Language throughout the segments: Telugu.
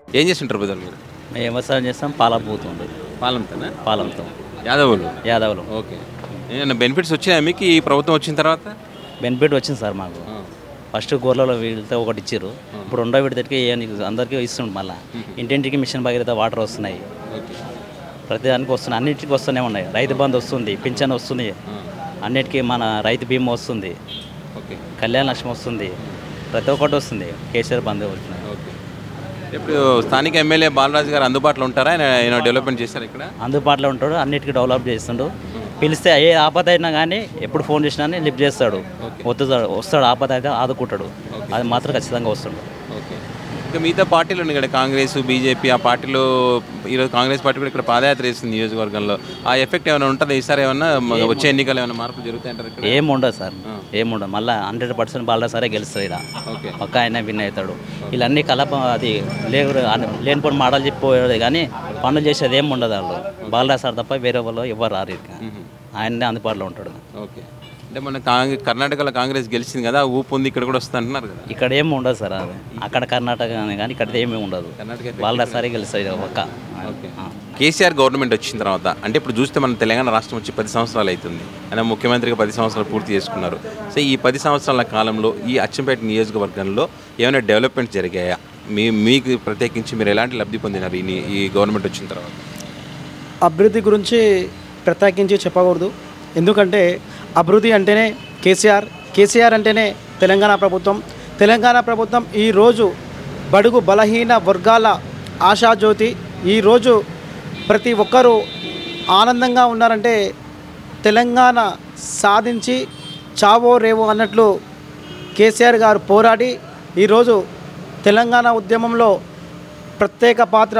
ఏం చేస్తుంటారు బదులు మీరు మేము వ్యవసాయం చేస్తాం పాల పోతుంది పాలంతోనా పాలంతో యాదవులు యాదవులు ఓకే ఏమైనా బెనిఫిట్స్ వచ్చాయా మీకు ఈ ప్రభుత్వం వచ్చిన తర్వాత బెనిఫిట్ వచ్చింది సార్ మాకు ఫస్ట్ గొర్రెలో వీళ్ళతో ఒకటి ఇచ్చారు ఇప్పుడు రెండో విడతకి అందరికీ ఇస్తుండు మళ్ళీ ఇంటింటికి మిషన్ భగీరథ వాటర్ వస్తున్నాయి ఓకే ప్రతి దానికి వస్తున్నాయి అన్నింటికి వస్తూనే ఉన్నాయి రైతు బంధు వస్తుంది పింఛన్ వస్తుంది అన్నిటికీ మన రైతు బీమా వస్తుంది ఓకే కళ్యాణ లక్ష్మి వస్తుంది ప్రతి ఒక్కటి వస్తుంది కేసీఆర్ బంధు వస్తున్నాయి ఓకే ఇప్పుడు స్థానిక ఎమ్మెల్యే బాలరాజు గారు అందుబాటులో ఉంటారా ఆయన ఆయన డెవలప్మెంట్ చేశారు ఇక్కడ అందుబాటులో ఉంటాడు అన్నిటికీ డెవలప్ చేస్తుండు పిలిస్తే ఏ ఆపద అయినా కానీ ఎప్పుడు ఫోన్ చేసినా కానీ లిఫ్ట్ చేస్తాడు వద్దుతాడు వస్తాడు ఆపద అయితే ఆదుకుంటాడు అది మాత్రం ఖచ్చితంగా వస్తుండు ఓకే ఇంకా మిగతా పార్టీలు ఉన్నాయి ఇక్కడ కాంగ్రెస్ బీజేపీ ఆ పార్టీలో ఈరోజు కాంగ్రెస్ పార్టీ కూడా ఇక్కడ పాదయాత్ర చేస్తుంది నియోజకవర్గంలో ఆ ఎఫెక్ట్ ఏమైనా ఉంటుందా ఈసారి ఏమన్నా మ- వచ్చే ఎన్నికలు ఏమైనా మార్పులు జరుగుతాయంటారు ఇక్కడ ఏం ఉండదు సార్ ఏం ఉండదు మళ్ళీ హండ్రెడ్ పర్సెంట్ బాగా సరే గెలుస్తాడు ఇలా ఓకే ఒక్క ఆయన విన్ అవుతాడు వీళ్ళన్నీ కలప అది లేవు లేనిపోయిన మాటలు చెప్పిపోయేది కానీ పనులు చేసేది ఏం ఉండదు వాళ్ళు బాలరాజ్ సార్ తప్ప వేరే వాళ్ళు ఎవరు రారు ఇక ఆయన్నే అందుబాటులో ఉంటాడు ఓకే అంటే మన కాంగ్రెస్ కర్ణాటకలో కాంగ్రెస్ గెలిచింది కదా ఊపు ఉంది ఇక్కడ కూడా వస్తుంది అంటున్నారు కదా ఇక్కడ ఏమి ఉండదు సార్ అది అక్కడ కర్ణాటక అని కానీ ఇక్కడ ఏమీ ఉండదు కర్ణాటక బాలరాజ్ సారే గెలుస్తాడు ఒక్క ఓకే ఆ. కేసీఆర్ గవర్నమెంట్ వచ్చిన తర్వాత అంటే ఇప్పుడు చూస్తే మన తెలంగాణ రాష్ట్రం వచ్చి పది సంవత్సరాలు అవుతుంది ఆయన ముఖ్యమంత్రిగా పది సంవత్సరాలు పూర్తి చేసుకున్నారు సో ఈ పది సంవత్సరాల కాలంలో ఈ అచ్చంపేట నియోజకవర్గంలో ఏమైనా డెవలప్మెంట్ జరిగాయా మీ మీకు ప్రత్యేకించి మీరు ఎలాంటి లబ్ధి పొందినారు ఈ ని- ఈ గవర్నమెంట్ వచ్చిన తర్వాత అభివృద్ధి గురించి ప్రత్యేకించి చెప్పకూడదు ఎందుకంటే అభివృద్ధి అంటేనే కేసీఆర్ కేసీఆర్ అంటేనే తెలంగాణ ప్రభుత్వం తెలంగాణ ప్రభుత్వం ఈరోజు బడుగు బలహీన వర్గాల ఆశాజ్యోతి ఈరోజు ప్రతి ఒక్కరూ ఆనందంగా ఉన్నారంటే తెలంగాణ సాధించి చావో రేవో అన్నట్లు కేసీఆర్ గారు పోరాడి ఈరోజు తెలంగాణ ఉద్యమంలో ప్రత్యేక పాత్ర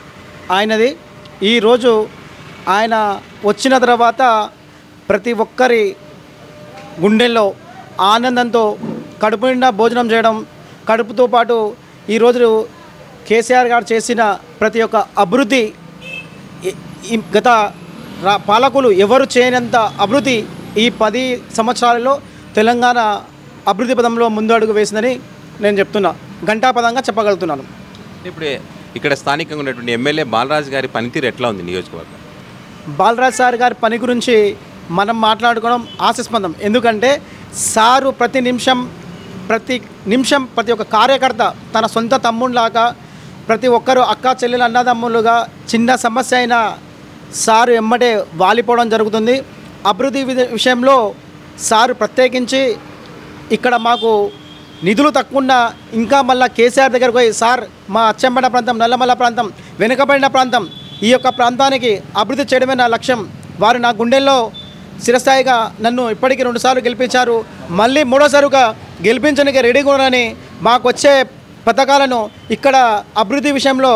ఆయనది ఈరోజు ఆయన వచ్చిన తర్వాత ప్రతి ఒక్కరి గుండెల్లో ఆనందంతో కడుపు నిండా భోజనం చేయడం కడుపుతో పాటు ఈరోజు కేసీఆర్ గారు చేసిన ప్రతి ఒక్క అభివృద్ధి ఈ- ఈ గత రా పాలకులు ఎవరు చేయనంత అభివృద్ధి ఈ పది సంవత్సరాలలో తెలంగాణ అభివృద్ధి పదంలో ముందు అడుగు వేసిందని నేను చెప్తున్నా ఘంటాపదంగా చెప్పగలుగుతున్నాను ఇప్పుడు ఇక్కడ స్థానికంగా ఉన్నటువంటి ఎమ్మెల్యే బాలరాజు గారి పనితీరు ఎట్లా ఉంది నియోజకవర్గం బాలరాజ్ సార్ గారి పని గురించి మనం మాట్లాడుకోవడం ఆశస్పందం ఎందుకంటే సారు ప్రతి నిమిషం ప్రతి నిమిషం ప్రతి ఒక్క కార్యకర్త తన సొంత తమ్ముళ్ళలాగా ప్రతి ఒక్కరు అక్క చెల్లెలు అన్నదమ్ములుగా చిన్న సమస్య అయినా సారు ఎమ్మటే వాలిపోవడం జరుగుతుంది అభివృద్ధి విధ- విషయంలో సారు ప్రత్యేకించి ఇక్కడ మాకు నిధులు తక్కువ ఇంకా మళ్ళీ కేసీఆర్ దగ్గరకు పోయి సార్ మా అచ్చంపేట ప్రాంతం నల్లమల్ల ప్రాంతం వెనుకబడిన ప్రాంతం ఈ యొక్క ప్రాంతానికి అభివృద్ధి చేయడమే నా లక్ష్యం వారు నా గుండెల్లో చిరస్థాయిగా నన్ను ఇప్పటికీ రెండుసార్లు గెలిపించారు మళ్ళీ మూడోసారిగా గెలిపించడానికి రెడీగా ఉన్నారని మాకు వచ్చే పథకాలను ఇక్కడ అభివృద్ధి విషయంలో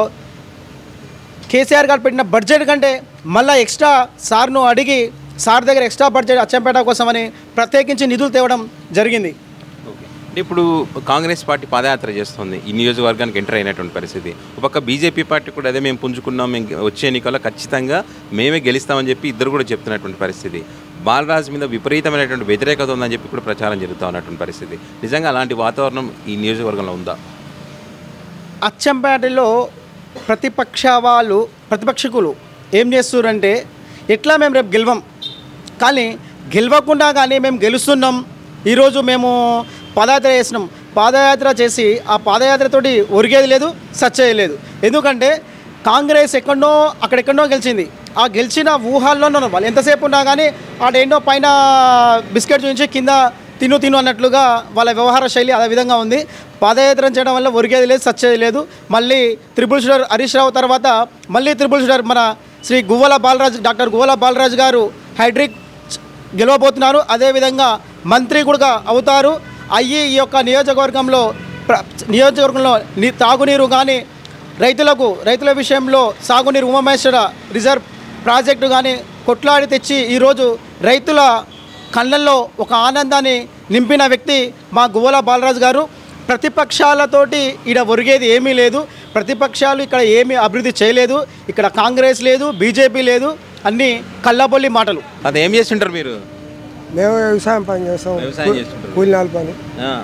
కేసీఆర్ గారు పెట్టిన బడ్జెట్ కంటే మళ్ళీ ఎక్స్ట్రా సార్ను అడిగి సార్ దగ్గర ఎక్స్ట్రా బడ్జెట్ అచ్చంపేట కోసమని ప్రత్యేకించి నిధులు తేవడం జరిగింది ఓకే అంటే ఇప్పుడు కాంగ్రెస్ పార్టీ పాదయాత్ర చేస్తుంది ఈ నియోజకవర్గానికి ఎంటర్ అయినటువంటి పరిస్థితి ఒక పక్క బీజేపీ పార్టీ కూడా అదే మేము పుంజుకున్నాం మేము వచ్చే ఎన్నికల్లో ఖచ్చితంగా మేమే గెలుస్తామని చెప్పి ఇద్దరు కూడా చెప్తున్నటువంటి పరిస్థితి బాలరాజు మీద విపరీతమైనటువంటి వ్యతిరేకత ఉందని చెప్పి కూడా ప్రచారం జరుగుతూ ఉన్నటువంటి పరిస్థితి నిజంగా అలాంటి వాతావరణం ఈ నియోజకవర్గంలో ఉందా అచ్చంపేటలో ప్రతిపక్ష వాళ్ళు ప్రతిపక్షకులు ఏం చేస్తున్నారంటే ఎట్లా మేము రేపు గెలవం కానీ గెలవకుండా కానీ మేము గెలుస్తున్నాం ఈరోజు మేము పాదయాత్ర చేసినాం పాదయాత్ర చేసి ఆ పాదయాత్రతోటి ఒరిగేది లేదు సచ్చేది లేదు ఎందుకంటే కాంగ్రెస్ ఎక్కడో అక్కడెక్కడో గెలిచింది ఆ గెలిచిన ఊహాల్లోనే ఉన్నారు వాళ్ళు ఎంతసేపు ఉన్నా కానీ ఆడేంటో పైన బిస్కెట్ చూపించి కింద తిను తిను అన్నట్లుగా వాళ్ళ వ్యవహార శైలి అదే విధంగా ఉంది పాదయాత్ర చేయడం వల్ల ఒరిగేది లేదు సచ్చేది లేదు మళ్ళీ త్రిపుల్ షుడర్ హరీష్ రావు తర్వాత మళ్ళీ త్రిపుల్ షుడర్ మన శ్రీ గువ్వల బాలరాజు డాక్టర్ గువ్వల బాలరాజు గారు హైడ్రిక్ గెలవబోతున్నారు అదేవిధంగా మంత్రి కూడా అవుతారు అయ్యి ఈ యొక్క నియోజకవర్గంలో ప్ర- నియోజకవర్గంలో నీ తాగునీరు కానీ రైతులకు రైతుల విషయంలో సాగునీరు ఉమామేశ్వర రిజర్వ్ ప్రాజెక్టు కానీ కొట్లాడి తెచ్చి ఈరోజు రైతుల కళ్ళల్లో ఒక ఆనందాన్ని నింపిన వ్యక్తి మా గువ్వల బాలరాజు గారు ప్రతిపక్షాలతోటి ఇక్కడ ఒరిగేది ఏమీ లేదు ప్రతిపక్షాలు ఇక్కడ ఏమీ అభివృద్ధి చేయలేదు ఇక్కడ కాంగ్రెస్ లేదు బీజేపీ లేదు అన్నీ కళ్ళబొల్లి మాటలు అది ఏం చేస్తుంటారు మీరు మేము వ్యవసాయం పని చేస్తాం వ్యవసాయం చేస్తుంటారు. కూలినాల పని ఆ.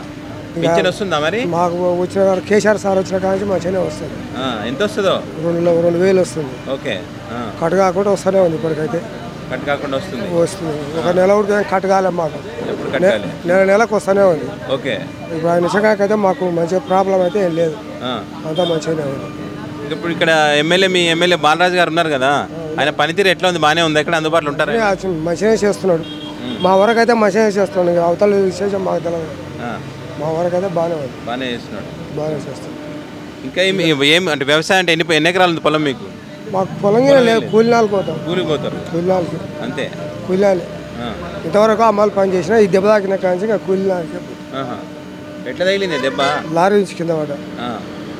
పింఛన్ వస్తుందా మరి మాకు వచ్చిన కాడ కేసీఆర్ సార్ వచ్చిన కాడ నుంచి మంచిగానే వస్తుంది ఆ, ఎంత వస్తుందో రెండు రెండు వేలు వస్తుంది ఓకే ఆ, కట్ కాకుండా వస్తూనే ఉంది ఇప్పటికైతే కట్ కాకుండా వస్తుంది వస్తుంది ఒక నెల ఉడికి కట్ కాలే మాకు ఎప్పుడు కట్టాలి నెల నెలకు వస్తూనే ఉంది ఓకే ఇప్పుడు ఆయన నిజంగాకైతే మాకు మంచి ప్రాబ్లం అయితే ఏం లేదు ఆ. అంతా మంచిగానే ఉంది ఇప్పుడు ఇక్కడ ఎమ్మెల్యే మీ ఎమ్మెల్యే బాలరాజు గారు ఉన్నారు కదా ఆయన పనితీరు ఎట్లా ఉంది బాగానే ఉంది ఎక్కడ అందుబాటులో ఉంటారా అన్నీ అచ్చు- మంచిగానే చేస్తున్నాడు మా వరకు అయితే మంచిగానే చేస్తున్నాడు ఇంకా అవతల విశేషం మాకు తెలియదు ఆ, మా వరకు అయితే బాగానే ఉంది బాగానే చేస్తున్నాడు బాగానే చేస్తున్నాడు ఇంకా ఏం ఏం అంటే వ్యవసాయం అంటే ఎన్ని ఎన్ని ఎకరాలు ఉంది పొలం మీకు మాకు పొలంగా లేదు కూలినాలు పోతాం కూలికి పోతారు కూలినాలకి అంతే కూలినాలి ఆ, ఇంతవరకు అమ్మాయిలు పని చేసినా ఈ దెబ్బ తాకిన కాంచి ఇంకా కూలినాలకి ఆహా. ఎట్లా తగిలింది దెబ్బ లారీ నుంచి కింద పడ్డా ఆ,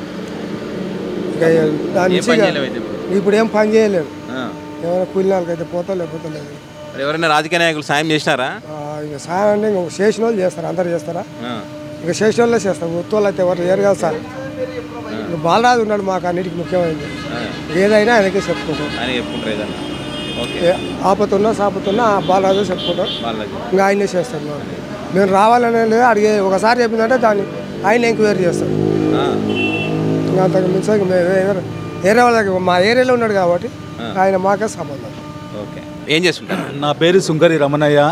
ఇక దాని ఏం నుంచి పని ఇక చేయలేవు అయితే ఇప్పుడు? ఇప్పుడు ఏం పని చేయలేదు ఆ. ఏమైనా కూలినాలకి అయితే పోతా లేకపోతే లేదు మరి ఎవరైనా రాజకీయ నాయకులు సాయం చేసినారా ఆ, ఇక సాయం అంటే ఇంక చేసిన వాళ్ళు చేస్తారు అందరు చేస్తారా ఆ, ఇక చేసిన వాళ్ళే చేస్తారు ఒత్తు వాళ్ళు అయితే ఎవరు చేయరు కదా సార్ ఇక బాలరాజు ఉన్నాడు మాకు అన్నిటికీ ముఖ్యమైనది ఆ. ఏదైనా ఆయనకే చెప్పుకుంటాం అని చెప్పుకుంటారు ఏదన్నా ఓకే ఏ ఆపతున్నా సాపతున్నా ఆ బాలరాజు చెప్పుకుంటాం వాళ్ళకి ఇంకా ఆయనే చేస్తాం మాకు మేము రావాలనే లేదు అడిగే ఒకసారి చెప్పిందంటే దాన్ని ఆయన ఎంక్వైరీ చేస్తాం ఆ, ఇంకా అంతకు మించి ఇంక మేము వేరే- వేరే వాళ్ళ దగ్గర మా ఏరియాలో ఉన్నాడు కాబట్టి ఆయన మాకే సంబంధం ఓకే ఏం చేస్తుంటారు నా పేరు సుంకరి రమణయ్య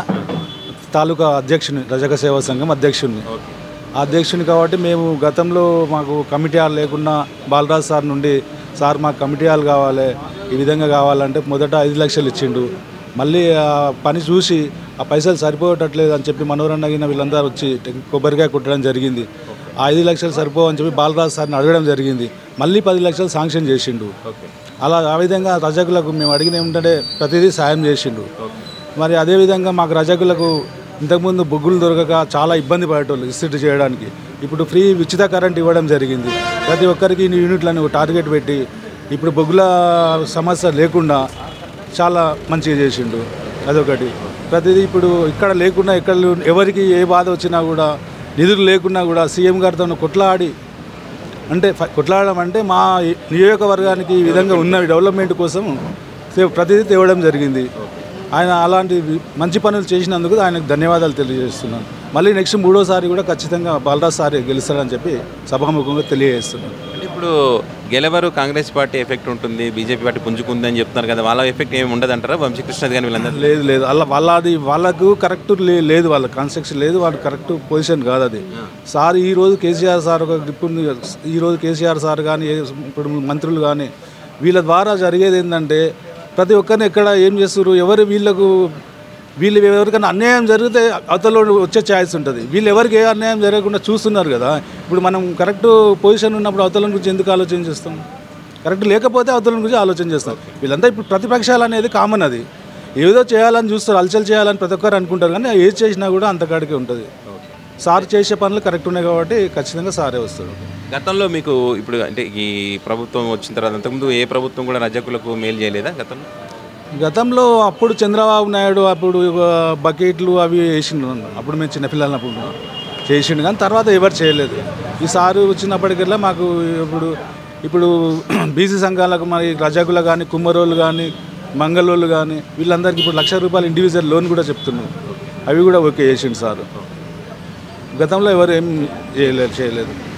తాలూకా అధ్యక్షుని రజక సేవా సంఘం అధ్యక్షుడిని ఓకే ఆ అధ్యక్షుని కాబట్టి మేము గతంలో మాకు కమిటీ హాల్ లేకున్నా బాలరాజ్ సార్ నుండి సార్ మాకు కమిటీ హాల్ కావాలి ఈ విధంగా కావాలంటే మొదట ఐదు లక్షలు ఇచ్చిండు మళ్ళీ ఆ పని చూసి ఆ పైసలు సరిపోవట్లేదు అని చెప్పి మనోరన్న గిన వీళ్ళందరూ వచ్చి టె- కొబ్బరికాయ కుట్టడం జరిగింది ఆ ఐదు లక్షలు సరిపోవని చెప్పి బాలరాజ్ సార్ని అడగడం జరిగింది మళ్ళీ పది లక్షలు శాంక్షన్ చేసిండు అలా ఆ విధంగా రజకులకు మేము అడిగిన ఏమిటంటే ప్రతిదీ సాయం చేసిండు మరి అదేవిధంగా మాకు రజకులకు ఇంతకుముందు బొగ్గులు దొరకక చాలా ఇబ్బంది పడేటోళ్ళు ఇస్త్రీ చేయడానికి ఇప్పుడు ఫ్రీ ఉచిత కరెంట్ ఇవ్వడం జరిగింది ప్రతి ఒక్కరికి ఇన్ని యూనిట్లను టార్గెట్ పెట్టి ఇప్పుడు బొగ్గుల సమస్య లేకుండా చాలా మంచిగా చేసిండు అదొకటి ప్రతిదీ ఇప్పుడు ఇక్కడ లేకుండా ఇక్కడ ఎవరికి ఏ బాధ వచ్చినా కూడా నిధులు లేకున్నా కూడా సీఎం గారితో కొట్లాడి అంటే ఫ- కొట్లాడడం అంటే మా నియోజకవర్గానికి ఈ విధంగా ఉన్న డెవలప్మెంట్ కోసం తే- ప్రతిదీ తేవడం జరిగింది ఆయన అలాంటి వి- మంచి పనులు చేసినందుకు ఆయనకు ధన్యవాదాలు తెలియజేస్తున్నాను మళ్ళీ నెక్స్ట్ మూడోసారి కూడా ఖచ్చితంగా బాలరాజ్ సారి గెలుస్తారని చెప్పి సభాముఖంగా తెలియజేస్తున్నాను అంటే ఇప్పుడు గెలవరు కాంగ్రెస్ పార్టీ ఎఫెక్ట్ ఉంటుంది బీజేపీ పార్టీ పుంజుకుంది అని చెప్తున్నారు కదా వాళ్ళ ఎఫెక్ట్ ఏమి ఉండదంటారా వంశీకృష్ణ కానీ వీళ్ళందరూ లేదు లేదు అలా వాళ్ళది వాళ్ళకు కరెక్ట్ లే- లేదు వాళ్ళ కన్స్ట్రక్షన్ లేదు వాళ్ళ కరెక్ట్ పొజిషన్ కాదు అది సార్ ఈ రోజు కేసీఆర్ సార్ ఒక గ్రిప్ ఉంది ఈ రోజు కేసీఆర్ సార్ కానీ ఏ- ఇప్పుడు మంత్రులు కానీ వీళ్ళ ద్వారా జరిగేది ఏంటంటే ప్రతి ఒక్కరిని ఎక్కడ ఏం చేస్తారు ఎవరు వీళ్ళకు వీళ్ళు ఎవరికైనా అన్యాయం జరిగితే అవతల వచ్చే ఛాయిస్ ఉంటుంది వీళ్ళు ఎవరికి ఏ అన్యాయం జరగకుండా చూస్తున్నారు కదా ఇప్పుడు మనం కరెక్ట్ పొజిషన్ ఉన్నప్పుడు అవతల గురించి ఎందుకు ఆలోచన చేస్తాం కరెక్ట్ లేకపోతే అవతల గురించి ఆలోచన చేస్తాం వీళ్ళంతా ఇప్పుడు ప్రతిపక్షాలు అనేది కామన్ అది ఏదో చేయాలని చూస్తారు అలచలు చేయాలని ప్రతి ఒక్కరు అనుకుంటారు కానీ ఏది చేసినా కూడా అంతకాడికే ఉంటుంది సార్ చేసే పనులు కరెక్ట్ ఉన్నాయి కాబట్టి ఖచ్చితంగా సారే వస్తాడు గతంలో మీకు ఇప్పుడు అంటే ఈ ప్రభుత్వం వచ్చిన తర్వాత అంతకుముందు ఏ ప్రభుత్వం కూడా రజకులకు మేలు చేయలేదా గతంలో గతంలో అప్పుడు చంద్రబాబు నాయుడు అప్పుడు ఆ, బకెట్లు అవి వేసిండు అప్పుడు మేము చిన్నపిల్లలు అప్పుడు చేసిండు కానీ తర్వాత ఎవరు చేయలేదు ఈ సారు వచ్చినప్పటికల్లా మాకు ఇప్పుడు ఇప్పుడు బీసీ సంఘాలకు మరి రజకులు కానీ కుమ్మరోళ్ళు కానీ మంగళోళ్ళు కానీ వీళ్ళందరికీ ఇప్పుడు లక్ష రూపాయలు ఇండివిజువల్ లోన్ కూడా చెప్తున్నారు అవి కూడా ఓకే చేసిండు సారు గతంలో ఎవరు ఏం చేయలేదు చేయలేదు